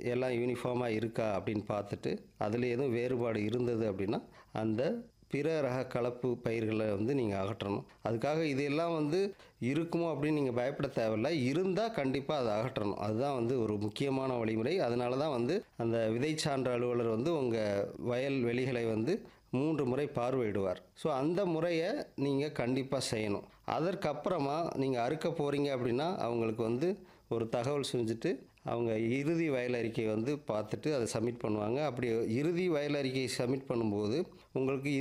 எல்லாம் யூனிஃபார்மாக இருக்கா அப்படின்னு பார்த்துட்டு அதில் எதுவும் வேறுபாடு இருந்தது அப்படின்னா அந்த பிற ரக கலப்பு பயிர்களை வந்து நீங்கள் அகற்றணும் அதுக்காக இதெல்லாம் வந்து இருக்குமோ அப்படின்னு நீங்கள் பயப்பட தேவையில்ல இருந்தால் கண்டிப்பாக அதை அகற்றணும் அதுதான் வந்து ஒரு முக்கியமான வழிமுறை அதனால தான் வந்து அந்த விதை சான்று அலுவலர் வந்து உங்கள் வயல் வெளிகளை வந்து மூன்று முறை பார்வையிடுவார் ஸோ அந்த முறையை நீங்கள் கண்டிப்பாக செய்யணும் அதற்கப்புறமா நீங்கள் அறுக்க போகிறீங்க அப்படின்னா அவங்களுக்கு வந்து ஒரு தகவல் செஞ்சுட்டு அவங்க இறுதி வயல் அறிக்கை வந்து பார்த்துட்டு அதை சப்மிட் பண்ணுவாங்க அப்படி இறுதி வயல் அறிக்கை சப்மிட் பண்ணும்போது உங்களுக்கு